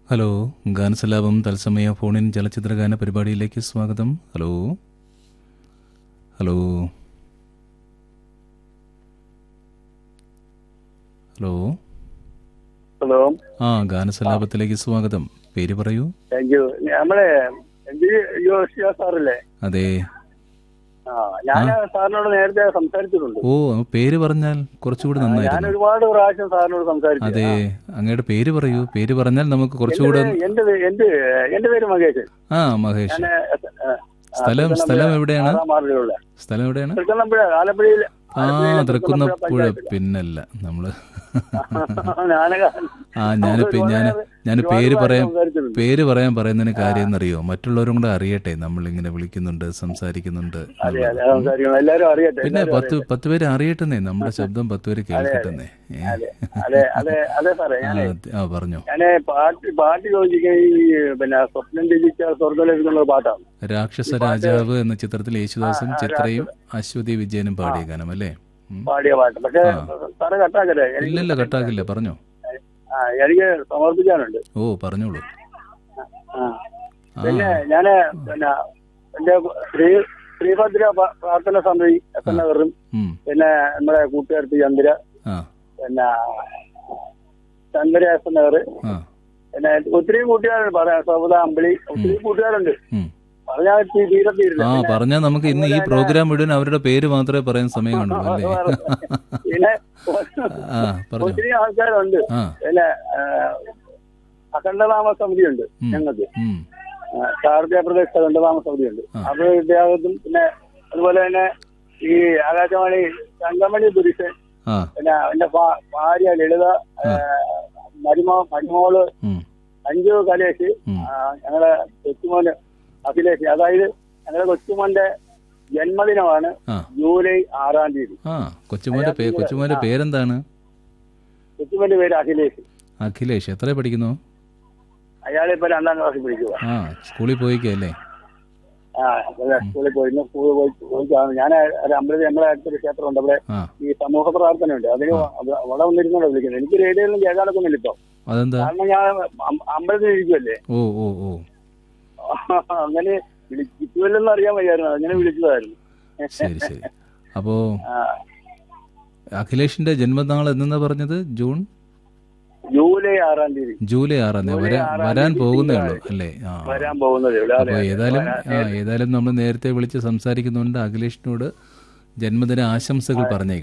Hello ഗാനസലാപം തത്സമയ ഫോണിൻ ചലച്ചിത്രഗാന പരിപാടിയിലേക്ക് സ്വാഗതം ഹലോ ഹലോ ഹലോ ഹലോ ആ ഗാനസലാപത്തിലേക്ക് സ്വാഗതം പേര് പറയൂ താങ്ക് യു നമ്മളെ എം പി യോഷിയ സാറല്ലേ അതെ ആ ഞാൻ സാറിനോട് നേരത്തെ സംസാരിച്ചിട്ടുണ്ട് ഓ പേര് പറഞ്ഞാൽ കുറച്ചുകൂടി ഞാൻ നന്നായിരുന്നു ഒരുപാട് പ്രാവശ്യം സാറിനോട് സംസാരിച്ചു അതെ അങ്ങയുടെ പേര് പറയൂ പേര് പറഞ്ഞാൽ നമുക്ക് കുറച്ചുകൂടെ എന്റെ പേ- എന്റെ എന്റെ പേര് മകേഷ് ആ മഹേഷ് ഞാൻ സ്ഥലം സ്ഥലം എവിടെയാണ് ആറാം വാർഡിലുള്ള സ്ഥലം എവിടെയാണ് തൃക്കുന്നപ്പുഴ ആലപ്പുഴയിൽ ആ തൃക്കുന്നപ്പുഴ പിന്നല്ല നമ്മള് ഞാനൊക്കെ ആ ഞാൻ ഞാൻ ഞാൻ ഒരുപാട് പേര് പറയാൻ സംസാരിച്ചിട്ടുണ്ട്. പേര് പറയാൻ പറയുന്നതിന് കാര്യം എന്നറിയോ മറ്റുള്ളവരും കൂടെ അറിയട്ടെ നമ്മൾ ഇങ്ങനെ വിളിക്കുന്നുണ്ട് സംസാരിക്കുന്നുണ്ട് അതെ അതെ സംസാരിക്കണം എല്ലാരും അറിയട്ടെ പിന്നെ എല്ലാരും പത്ത് പത്ത് പേര് അറിയട്ടെന്നേ നമ്മുടെ ശബ്ദം പത്ത് പേര് കേൾക്കട്ടെന്നേ ഏ. അതെ അതെ അതെ അതെ സാറേ ആ, ഞാനേ അത്- ആ പറഞ്ഞോ ഞാന് പാട്ട് പാട്ട് ചോദിക്കാൻ ഈ പിന്നെ സ്വപ്നം രചിച്ച സ്വർഗ്ഗം ലഭിക്കുന്ന പാട്ടാണ് രാക്ഷസ രാജാവ് എന്ന ചിത്രത്തിൽ യേശുദാസും ചിത്രയും അശ്വതി വിജയനും പാടിയ ഗാനം അല്ലേ ഉം. പാടിയ പാട്ട് പക്ഷെ സാറ് കട്ടാക്കല്ലേ എനിക്ക് ഇല്ലല്ല കട്ടാക്കില്ല പറഞ്ഞോ ആ, എനിക്ക് സമർപ്പിക്കാനുണ്ട് ഓ പറഞ്ഞോളൂ ആ. ആ പിന്നെ ഞാന് പിന്നെ എന്റെ ശ്രീ ശ്രീഭദ്ര പ- പ്രാർത്ഥന സമിതി എസ് എൻ നഗറും ഉം. പിന്നെ നമ്മുടെ കൂട്ടുകാരത്തി ചന്ദ്ര ആ പിന്നെ ചന്ദ്ര എസ് എൻ നഗർ ആ പിന്നെ ഒത്തിരി കൂട്ടുകാരുണ്ട് പറയാം സൗദ അമ്പിളി ഒത്തിരി കൂട്ടുകാരുണ്ട് ഉം. പറഞ്ഞാൽ തീ- തീരെ തീരില്ല ആ പറഞ്ഞാൽ നമുക്ക് ഇന്ന് ഈ പ്രോഗ്രാം മുഴുവൻ അവരുടെ പേര് മാത്രമേ പറയാൻ സമയം കാണുള്ളൂ അല്ലേ പിന്നെ ആ പറഞ്ഞോ ഒത്തിരി ആൾക്കാരുണ്ട് ആ പിന്നെ ആ, അഖണ്ഡനാമ സമിതിയുണ്ട് ഉം. ഞങ്ങൾക്ക് ഉം. ഭാരതീയ പ്രദേശ അഖണ്ഡനാമ സമിതിയുണ്ട് ആ. അത് ഇദ്ദേഹത്തും പിന്നെ അതുപോലെ തന്നെ ഈ ആകാശവാണി തങ്കമണി പുരുഷൻ ആ പിന്നെ എന്റെ ഭാ- ഭാര്യ ലളിത ആ, മരുമോ മരുമോള് ഉം. അഞ്ചു കലേഷ് ഉം. ആ, ഞങ്ങളെ കൊച്ചുമോന് അഖിലേഷ് അതായത് ഞങ്ങളെ കൊച്ചുമോന്റെ ജന്മദിനമാണ് ആ ജൂലൈ ആറാം തീയതി ആ കൊച്ചുമോന്റെ പേ കൊച്ചുമോന്റെ പേരെന്താണ് കൊച്ചുമോന്റെ പേര് അഖിലേഷ് അഖിലേഷ് എത്ര പഠിക്കുന്നു അയാളെ ഇപ്പൊ രണ്ടാം ക്ലാസ്സിൽ പഠിക്കുക ആ സ്കൂളിൽ പോയിക്കല്ലേ ആ അതെ, സ്കൂളിൽ പോയി ഇന്ന് സ്കൂളിൽ പോയി പോയിട്ടാണ് ഞാൻ ഒരു അമ്പലത്തിൽ നമ്മളെ അടുത്തൊരു ക്ഷേത്രമുണ്ട് അവിടെ ആ ഈ സമൂഹ പ്രാർത്ഥനയുണ്ട് അതിന് അത് അവിടെ വന്നിരുന്നോണ്ട് വിളിക്കുന്നത് എനിക്ക് റേഡിയോയിലും കേൾക്കാനൊക്കൊന്നുമില്ല ഇപ്പൊ അതെന്താ കാരണം ഞാൻ അം- അമ്പലത്തിൽ ഇരിക്കുമല്ലേ ഓ ഓ ഓ അങ്ങനെ വിളിക്കുമല്ലെന്ന് അറിയാൻ വയ്യായിരുന്നു അങ്ങനെ വിളിച്ചതായിരുന്നു ശരി ശരി അപ്പോ ആ, അഖിലേഷിന്റെ ജന്മനാൾ എന്നാ പറഞ്ഞത് ജൂൺ ജൂലൈ ആറാം തീയതി ജൂലൈ ആറാം തീയതി വരാൻ ആറാം വരാൻ തീയതി പോകുന്നേ ഉള്ളൂ തിങ്കളാഴ്ച. അല്ലേ ആ വരാൻ പോകുന്നതേ ഉള്ളൂ അപ്പൊ അതെ, ഏതായാലും അതെ. ആ ഏതായാലും നമ്മൾ നേരത്തെ വിളിച്ച് സംസാരിക്കുന്നുണ്ട് അഖിലേഷിനോട് ജന്മദിന ആശംസകൾ പറഞ്ഞേക്കണം